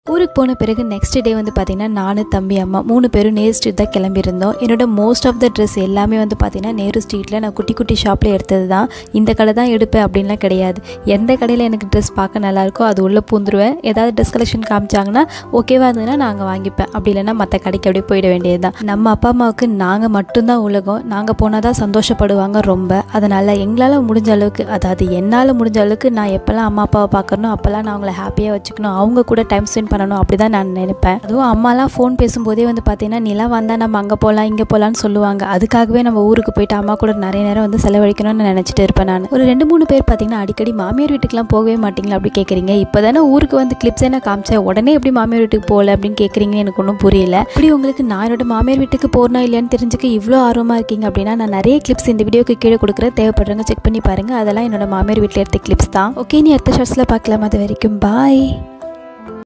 ஊருக்கு போன பிறகு நெக்ஸ்ட் டே வந்து பார்த்தீங்கன்னா நானு தம்பி அம்மா மூணு பேரும் நேரு ஸ்ட்ரீட் தான் கிளம்பியிருந்தோம் என்னோட மோஸ்ட் ஆஃப் த ட்ரெஸ் எல்லாமே வந்து பார்த்தீங்கன்னா நேரு ஸ்ட்ரீட்டில் நான் குட்டி குட்டி ஷாப்பில் எடுத்தது தான் இந்த கடை தான் எடுப்பேன் அப்படின்லாம் கிடையாது எந்த கடையில் எனக்கு ட்ரெஸ் பார்க்க நல்லாயிருக்கோ அது உள்ளே பூந்துருவேன் ஏதாவது ட்ரெஸ் கலெக்ஷன் காமிச்சாங்கன்னா ஓகேவா இருந்ததுன்னா நாங்கள் வாங்கிப்பேன் அப்படி இல்லைன்னா மற்ற கடைக்கு அப்படியே போயிட வேண்டியது தான் நம்ம அப்பா அம்மாவுக்கு நாங்கள் மட்டும்தான் உலகம் நாங்கள் போனால் தான் சந்தோஷப்படுவாங்க ரொம்ப அதனால் எங்களால் முடிஞ்ச அளவுக்கு அதாவது என்னால் முடிஞ்ச அளவுக்கு நான் எப்போல்லாம் அம்மா அப்பாவை பார்க்கணும் அப்போல்லாம் நான் அவங்கள ஹாப்பியாக வச்சுக்கணும் அவங்க கூட டைம் ஸ்பெண்ட் பண்ணணும் அப்படி தான் நான் நினைப்பேன் அதுவும் அம்மாலாம் ஃபோன் பேசும்போதே வந்து பார்த்தீங்கன்னா நிலம் வந்தால் நம்ம அங்கே போகலாம் இங்கே போகலான்னு சொல்லுவாங்க அதுக்காகவே நம்ம ஊருக்கு போயிட்டு அம்மா கூட நிறைய நேரம் வந்து செலவழிக்கணும்னு நினச்சிட்டு இருப்பேன் நான் ஒரு ரெண்டு மூணு பேர் பார்த்தீங்கன்னா அடிக்கடி மாமியார் வீட்டுக்குலாம் போகவே மாட்டீங்களா அப்படி கேட்குறீங்க இப்போ தானே ஊருக்கு வந்து கிளிப்ஸ் என்ன காமிச்சேன் உடனே எப்படி மாமியார் வீட்டுக்கு போகல அப்படின்னு கேட்குறீங்கன்னு எனக்கு ஒன்றும் புரியல இப்படி உங்களுக்கு நான் என்னோட மாமியார் வீட்டுக்கு போறனா இல்லையான்னு தெரிஞ்சுக்க இவ்வளோ ஆர்வமாக இருக்கீங்க அப்படின்னா நான் நிறைய கிளிப்ஸ் இந்த வீடியோக்கு கீழே கொடுக்குறேன் தேவைப்படுறவங்க செக் பண்ணி பாருங்கள் அதெல்லாம் என்னோட மாமியார் வீட்டில் எடுத்த கிளிப்ஸ் தான் ஓகே நீ அடுத்த ஷார்ட்ஸில் பார்க்கலாம் அது வரைக்கும் பாய்